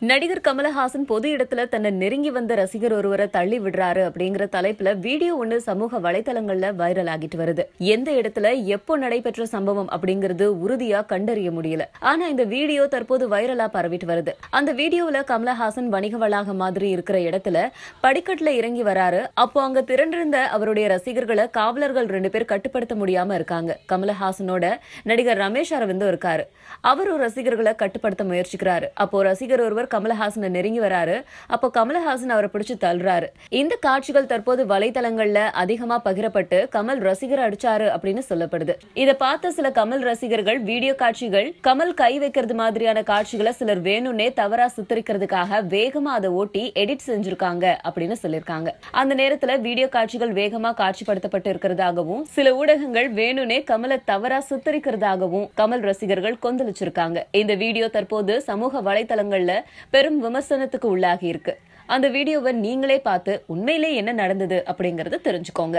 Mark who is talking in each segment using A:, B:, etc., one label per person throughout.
A: நடிகர் கமலஹாசன் பொது இடத்துல தன்னை நெருங்கி வந்த ரசிகர் ஒருவரை தள்ளி விடுறாரு அப்படிங்கிற தலைப்புல வீடியோ ஒண்ணு சமூக வலைதளங்கள்ல வைரல் ஆகிட்டு வருது எந்த இடத்துல எப்போ நடைபெற்ற சம்பவம் அப்படிங்கிறது உறுதியா கண்டறிய முடியல ஆனா இந்த வீடியோ தற்போது வைரலா பரவிட்டு வருது அந்த வீடியோல கமலஹாசன் வணிக வளாகம் மாதிரி இருக்கிற இடத்துல படிக்கட்டுல இறங்கி வராரு அப்போ அங்க திரண்டிருந்த அவருடைய ரசிகர்களை காவலர்கள் ரெண்டு பேர் கட்டுப்படுத்த முடியாம இருக்காங்க கமலஹாசனோட நடிகர் ரமேஷ் அரவிந்தும் இருக்காரு அவரும் ரசிகர்களை கட்டுப்படுத்த முயற்சிக்கிறாரு அப்போ ரசிகர் ஒருவர் கமலஹாசனை நெருங்கி வராரு அப்போ கமலஹாசன் அவரை பிடிச்சு தள்ளுறாரு இந்த காட்சிகள் தற்போது வலைதளங்கள்ல அதிகமா பகிரப்பட்டு கமல் ரசிகர் அடிச்சாரு அப்படின்னு சொல்லப்படுது இத பார்த்த சில கமல் ரசிகர்கள் வீடியோ காட்சிகள் கமல் கை வைக்கிறது மாதிரியான காட்சிகளை சிலர் வேணும்னே தவறா சித்தரிக்கிறதுக்காக வேகமா அதை ஓட்டி எடிட் செஞ்சிருக்காங்க அப்படின்னு சொல்லியிருக்காங்க அந்த நேரத்துல வீடியோ காட்சிகள் வேகமா காட்சிப்படுத்தப்பட்டு இருக்கிறதாகவும் சில ஊடகங்கள் வேணும்னே கமலை தவறா சித்தரிக்கிறதாகவும் கமல் ரசிகர்கள் கொந்தளிச்சிருக்காங்க இந்த வீடியோ தற்போது சமூக வலைதளங்கள்ல பெரும் விமர்சனத்துக்கு உள்ளாகி இருக்கு அந்த வீடியோவை நீங்களே பார்த்து உண்மையிலே என்ன நடந்தது அப்படிங்கறத தெரிஞ்சுக்கோங்க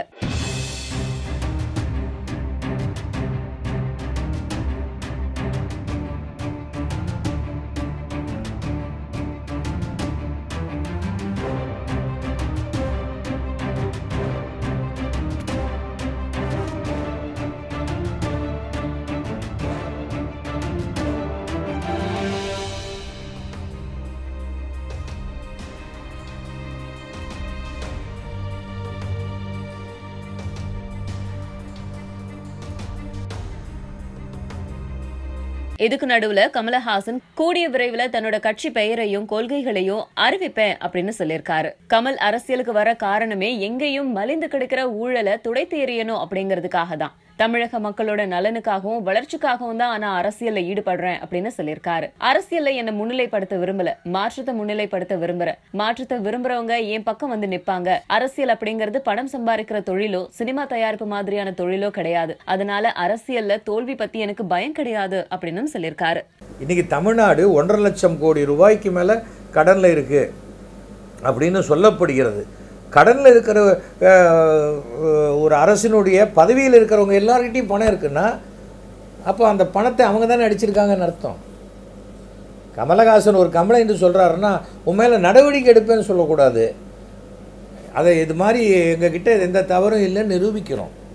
A: இதுக்கு நடுவுல கமலஹாசன் கூடிய விரைவில் தன்னோட கட்சி பெயரையும் கொள்கைகளையும் அறிவிப்பேன் அப்படின்னு சொல்லியிருக்காரு கமல் அரசியலுக்கு வர காரணமே எங்கேயும் மலிந்து கிடக்கிற ஊழலை துடைத்து எறியணும் அப்படிங்கிறதுக்காக தான் தமிழக மக்களோட நலனுக்காகவும் வளர்ச்சிக்காகவும் தான் ஆனா அரசியல்ல ஈடுபடுறேன் அப்படின்னு சொல்லியிருக்காரு அரசியல்ல என்ன முன்னிலைப்படுத்த விரும்பல மாற்றத்தை முன்னிலைப்படுத்த விரும்புறேன் மாற்றத்தை விரும்புறவங்க என் பக்கம் வந்து நிப்பாங்க அரசியல் அப்படிங்கிறது பணம் சம்பாதிக்கிற தொழிலோ சினிமா தயாரிப்பு மாதிரியான தொழிலோ கிடையாது அதனால அரசியல்ல தோல்வி பத்தி எனக்கு பயம் கிடையாது அப்படின்னு சொல்லியிருக்காரு
B: இன்றைக்கி தமிழ்நாடு ஒன்றரை லட்சம் கோடி ரூபாய்க்கு மேலே கடனில் இருக்குது அப்படின்னு சொல்லப்படுகிறது கடனில் இருக்கிற அஹ், ஒரு அரசினுடைய பதவியில் இருக்கிறவங்க எல்லார்கிட்டையும் பணம் இருக்குன்னா அப்போ அந்த பணத்தை அவங்க தானே அடிச்சிருக்காங்கன்னு அர்த்தம் கமலஹாசன் ஒரு கம்ப்ளைண்ட் சொல்கிறாருன்னா உன் மேலே நடவடிக்கை எடுப்பேன்னு சொல்லக்கூடாது அதை இது மாதிரி எங்ககிட்ட எந்த தவறும் இல்லைன்னு நிரூபிக்கிறோம்